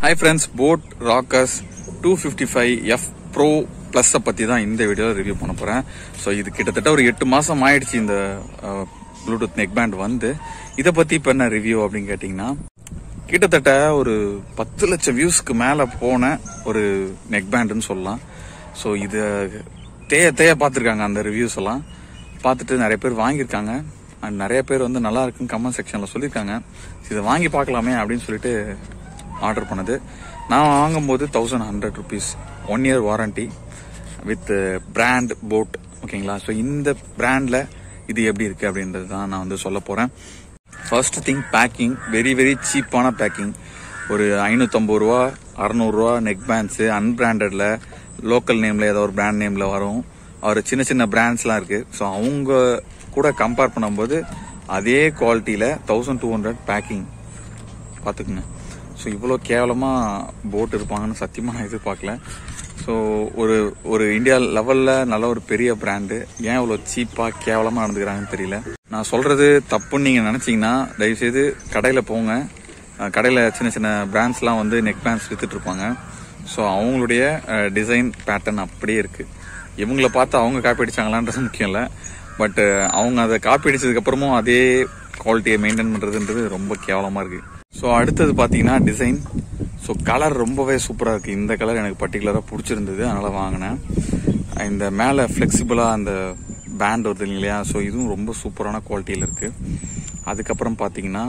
hi friends boat rockers two fifty five F pro ப்ளஸ்ஸை பற்றி தான் இந்த வீடியோவில் ரிவ்யூ பண்ண போகிறேன் ஸோ இது கிட்டத்தட்ட ஒரு எட்டு மாதம் ஆயிடுச்சு இந்த ப்ளூடூத் நெக் பேண்ட் வந்து இதை பற்றி இப்போ என்ன ரிவ்யூ அப்படின்னு கேட்டிங்கன்னா கிட்டத்தட்ட ஒரு பத்து லட்சம் வியூஸ்க்கு மேலே போன ஒரு நெக் பேண்டுன்னு சொல்லலாம் ஸோ இதை தேய தேய பார்த்துருக்காங்க அந்த ரிவ்யூஸ் எல்லாம் பார்த்துட்டு நிறைய பேர் வாங்கியிருக்காங்க அண்ட் நிறைய பேர் வந்து நல்லா இருக்குன்னு கமெண்ட் செக்ஷனில் சொல்லியிருக்காங்க இதை வாங்கி பார்க்கலாமே அப்படின்னு சொல்லிட்டு ஆர்டர் பண்ணது நான் வாங்கும்போது thousand hundred rupees one year warranty with brand boat ஓகேங்களா ஸோ இந்த பிராண்டில் இது எப்படி இருக்குது அப்படின்றது தான் நான் வந்து சொல்ல போகிறேன் first thing packing very very சீப்பான பேக்கிங் ஒரு ஐநூற்றம்பது ரூபா அறநூறுரூவா நெக் பேண்ட்ஸு அன்பிராண்டடில் லோக்கல் நேமில் ஏதோ ஒரு பிராண்ட் நேமில் வரும் ஒரு சின்ன சின்ன பிராண்ட்ஸ்லாம் இருக்குது ஸோ அவங்க கூட கம்பேர் பண்ணும்போது அதே குவாலிட்டியில் தௌசண்ட் டூ ஹண்ட்ரட் பேக்கிங் பார்த்துக்குங்க ஸோ இவ்வளோ கேவலமாக போட் இருப்பாங்கன்னு சத்தியமாக நான் எதிர்பார்க்கல ஸோ ஒரு ஒரு இந்தியா லெவலில் நல்ல ஒரு பெரிய பிராண்டு ஏன் இவ்வளோ சீப்பாக கேவலமாக நடந்துக்கிறாங்கன்னு தெரியல நான் சொல்கிறது தப்புன்னு நீங்கள் நினச்சிங்கன்னா தயவுசெய்து கடையில் போங்க கடையில் சின்ன சின்ன பிராண்ட்ஸ்லாம் வந்து நெக் பேண்ட்ஸ் வித்துட்டு இருப்பாங்க ஸோ அவங்களுடைய டிசைன் பேட்டர்ன் அப்படியே இருக்குது இவங்கள பார்த்து அவங்க காப்பி அடிச்சாங்களான்றது முக்கியம் இல்லை பட் அவங்க அதை காப்பி அடிச்சதுக்கு அப்புறமும் அதே குவாலிட்டியை மெயின்டைன் பண்ணுறதுன்றது ரொம்ப கேவலமாக இருக்குது ஸோ அடுத்தது பார்த்தீங்கன்னா டிசைன் ஸோ கலர் ரொம்பவே சூப்பராக இருக்குது இந்த கலர் எனக்கு பர்டிகுலராக பிடிச்சிருந்தது அதனால் வாங்கினேன் இந்த மேலே ஃப்ளெக்சிபிளாக அந்த பேண்ட் வருது இல்லையா ஸோ இதுவும் ரொம்ப சூப்பரான குவாலிட்டியில் இருக்குது அதுக்கப்புறம் பார்த்தீங்கன்னா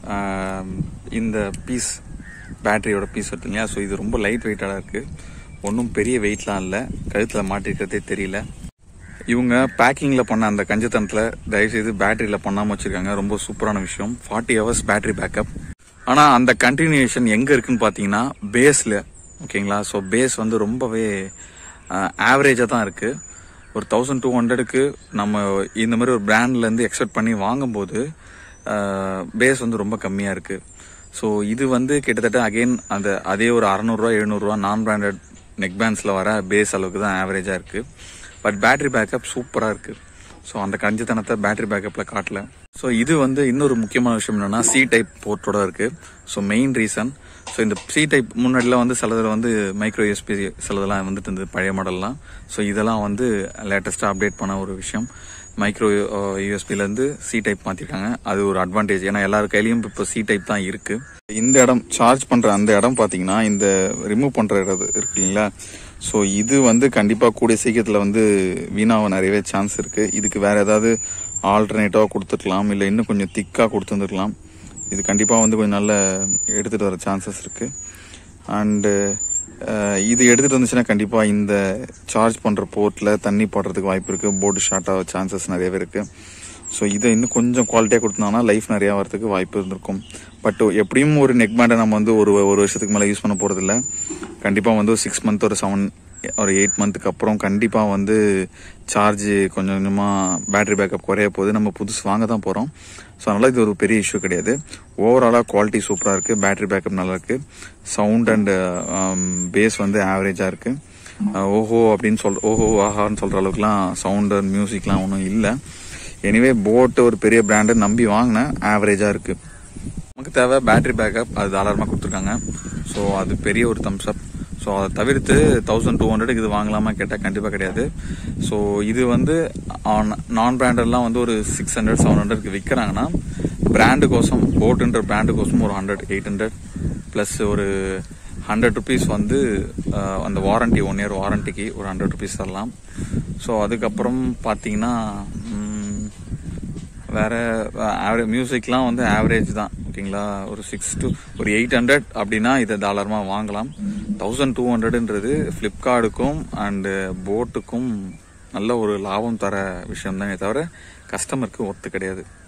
இந்த பீஸ் பேட்டரியோட பீஸ் வருது இல்லையா ஸோ இது ரொம்ப லைட் வெயிட்டாக இருக்குது ஒன்றும் பெரிய வெயிட்லாம் இல்லை கழுத்தில் மாட்டிருக்கிறதே தெரியல இவங்க பேக்கிங்கில் பண்ண அந்த கஞ்சத்தனத்தில் தயவுசெய்து பேட்டரியில் பண்ணாமல் வச்சுருக்காங்க ரொம்ப சூப்பரான விஷயம் ஃபார்ட்டி ஹவர்ஸ் பேட்டரி பேக்கப் ஆனால் அந்த கண்டினியூஷன் எங்கே இருக்குன்னு பார்த்தீங்கன்னா பேஸில் ஓகேங்களா ஸோ பேஸ் வந்து ரொம்பவே ஆவரேஜாக தான் இருக்குது ஒரு தௌசண்ட் டூ ஹண்ட்ரடுக்கு நம்ம இந்த மாதிரி ஒரு பிராண்ட்லேருந்து எக்ஸ்பெக்ட் பண்ணி வாங்கும்போது பேஸ் வந்து ரொம்ப கம்மியாக இருக்குது ஸோ இது வந்து கிட்டத்தட்ட அகெயின் அந்த அதே ஒரு அறநூறுவா எழுநூறுவா நான் பிராண்டட் நெக் பேண்ட்ஸில் வர பேஸ் அளவுக்கு தான் ஆவரேஜாக இருக்குது பட் பேட்டரி பேக்கப் சூப்பராக இருக்குது ஸோ அந்த கஞ்சித்தனத்தை பேட்டரி பேக்கப்பில் காட்டல ஸோ இது வந்து இன்னொரு முக்கியமான விஷயம் என்னன்னா சி டைப் போர்ட்டோட இருக்குது ஸோ மெயின் ரீசன் ஸோ இந்த சி டைப் முன்னாடிலாம் வந்து சிலதில் வந்து மைக்ரோ யூஎஸ்பி சிலதெல்லாம் வந்துட்டு இருந்தது பழைய மாடல்லாம் ஸோ இதெல்லாம் வந்து லேட்டஸ்ட்டாக அப்டேட் பண்ண ஒரு விஷயம் மைக்ரோ யூஎஸ்பிலேருந்து சி டைப் மாற்றிருக்காங்க அது ஒரு அட்வான்டேஜ் ஏன்னா எல்லார் கையிலையும் இப்போ சி டைப் தான் இருக்குது இந்த இடம் சார்ஜ் பண்ணுற அந்த இடம் பார்த்தீங்கன்னா இந்த ரிமூவ் பண்ணுற இடம் இருக்கு இல்லைங்களா ஸோ இது வந்து கண்டிப்பாக கூடிய சீக்கிரத்தில் வந்து வீணாக நிறையவே சான்ஸ் இருக்குது இதுக்கு வேறு ஏதாவது ஆல்டர்னேட்டிவாக கொடுத்துருக்கலாம் இல்லை இன்னும் கொஞ்சம் திக்காக கொடுத்துருந்துருக்கலாம் இது கண்டிப்பாக வந்து கொஞ்சம் நல்ல எடுத்துகிட்டு வர சான்சஸ் இருக்குது அண்டு இது எடுத்துகிட்டு வந்துச்சுன்னா கண்டிப்பாக இந்த சார்ஜ் பண்ணுற போர்ட்டில் தண்ணி போடுறதுக்கு வாய்ப்பு இருக்குது போர்டு ஷார்ட் ஆக சான்சஸ் நிறையவே இருக்குது ஸோ இதை இன்னும் கொஞ்சம் குவாலிட்டியாக கொடுத்தாங்கன்னா லைஃப் நிறையா வரதுக்கு வாய்ப்பு இருந்திருக்கும் பட் எப்படியும் ஒரு நெக் பேண்டை நம்ம வந்து ஒரு ஒரு வருஷத்துக்கு மேலே யூஸ் பண்ண போகிறதில்ல கண்டிப்பாக வந்து ஒரு சிக்ஸ் மந்த் ஒரு செவன் ஒரு எயிட் மந்த்துக்கு அப்புறம் கண்டிப்பாக வந்து சார்ஜ் கொஞ்சம் கொஞ்சமாக பேட்டரி பேக்கப் குறைய போது நம்ம புதுசு வாங்க தான் போகிறோம் ஸோ அதனால் இது ஒரு பெரிய இஷ்யூ கிடையாது ஓவராலாக குவாலிட்டி சூப்பராக இருக்குது பேட்டரி பேக்கப் நல்லா இருக்குது சவுண்ட் அண்ட் பேஸ் வந்து ஆவரேஜாக இருக்குது ஓஹோ அப்படின்னு சொல் ஓஹோ ஆஹான்னு சொல்கிற அளவுக்குலாம் சவுண்ட் அண்ட் மியூசிக்லாம் ஒன்றும் இல்லை எனிவே போட்டு ஒரு பெரிய பிராண்டை நம்பி வாங்கினேன் ஆவரேஜாக இருக்குது நமக்கு தேவை பேட்டரி பேக்கப் அது தாராளமாக கொடுத்துருக்காங்க ஸோ அது பெரிய ஒரு தம்ஸ் அப் ஸோ அதை தவிர்த்து தௌசண்ட் டூ ஹண்ட்ரடுக்கு இது வாங்கலாமா கேட்டால் கண்டிப்பாக கிடையாது ஸோ இது வந்து நான் பிராண்டட்லாம் வந்து ஒரு சிக்ஸ் ஹண்ட்ரட் செவன் ஹண்ட்ரட்க்கு விற்கிறாங்கன்னா பிராண்டு கோசம் போட்டுன்ற பிராண்டு கோசம் ஒரு ஹண்ட்ரட் எயிட் ஹண்ட்ரட் ப்ளஸ் ஒரு ஹண்ட்ரட் ருபீஸ் வந்து அந்த வாரண்டி ஒன் இயர் வாரண்டிக்கு ஒரு ஹண்ட்ரட் ருபீஸ் தரலாம் ஸோ அதுக்கப்புறம் பார்த்தீங்கன்னா வேற ஆவரேஜ் மியூசிக்லாம் வந்து ஆவரேஜ் தான் ஓகேங்களா ஒரு சிக்ஸ் டு ஒரு எயிட் ஹண்ட்ரட் அப்படின்னா இதை தாராளமாக வாங்கலாம் தௌசண்ட் டூ ஹண்ட்ரட்ன்றது ஃப்ளிப்கார்ட்டுக்கும் அண்டு போட்டுக்கும் நல்ல ஒரு லாபம் தர விஷயம் தானே தவிர கஸ்டமருக்கு ஒத்து கிடையாது